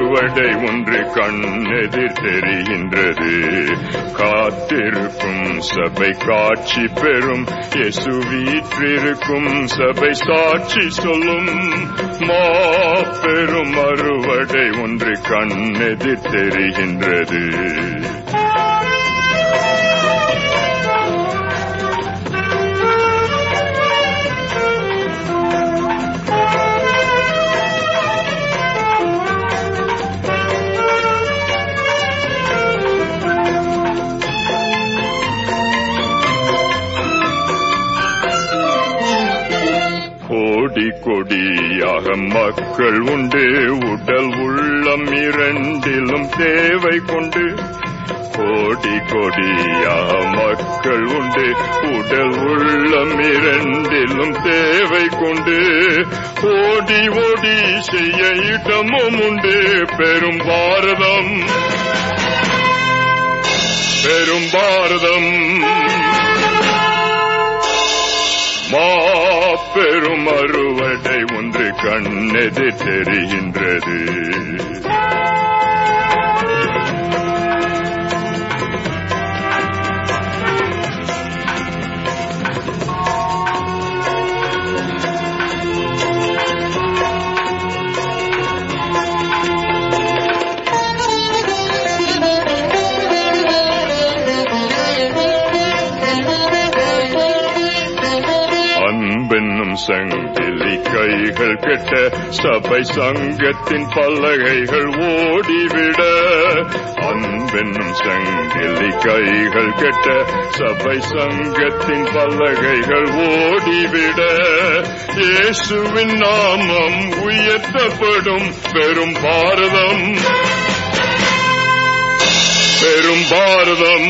அறுவடை ஒன்று கண்ணெதிர் தெரிகின்றது காத்திருக்கும் சபை காட்சி பெறும் இயேசு வீற்றிருக்கும் சபை சாட்சி சொல்லும் மாபெரும் அறுவடை ஒன்று கண்ணெதிர் தெரிகின்றது கோடி கொடியாக மக்கள் உண்டு உடல் உள்ளம் இரண்டிலும் தேவை கொண்டு கோடி கொடியாக மக்கள் உண்டு உடல் உள்ளம் இரண்டிலும் தேவை கொண்டு ஓடி ஓடி செய்ய இடமும் உண்டு பெரும் பாரதம் பெரும் பாரதம் மாபெரும் அறுவடை ஒன்று கண்ணெது தெரிகின்றது அன்பென்னும் சங்கிலி கைகள் கெட்ட சபை சங்கத்தின் பல்லகைகள் ஓடிவிட அன்பென்னும் சங்கிலி கைகள் கெட்ட சபை சங்கத்தின் பல்லகைகள் ஓடிவிட இயேசுவின் நாமம் உயர்த்தப்படும் பெரும் பாரதம் பெரும் பாரதம்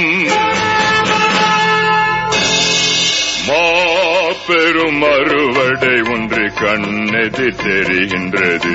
மாபெரும் அறுவடை ஒன்று கண்ணெது தெரிகின்றது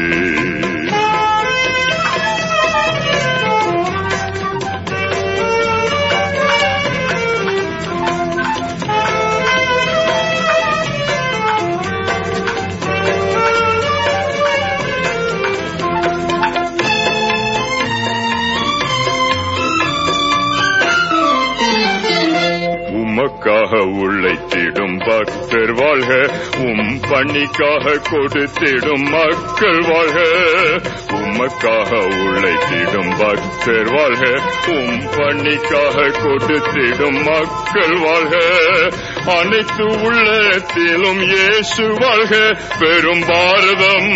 உமக்காக உழைத்திடும் பக்தர் வாழ்க உம் பணிக்காக கொடுத்திடும் மக்கள் வாழ்க உமக்காக உழைத்திடும் பக்தர் வாழ்க உம் பணிக்காக கொடுத்திடும் மக்கள் வாழ்க அனைத்து உள்ளத்திலும் இயேசு வாழ்க பெரும் பாரதம்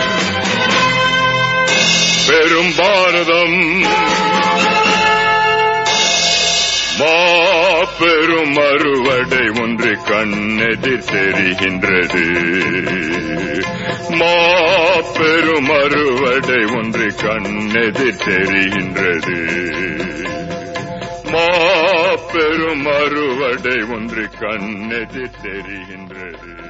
பெரும் பாரதம் மாபெரும் அறுவடை ஒன்று கண்ணெதிர் தெரிகின்றது மாபெரும் அறுவடை ஒன்று கண்ணெதிர் தெரிகின்றது மாபெரும் அறுவடை ஒன்று கண்ணெதிர் தெரிகின்றது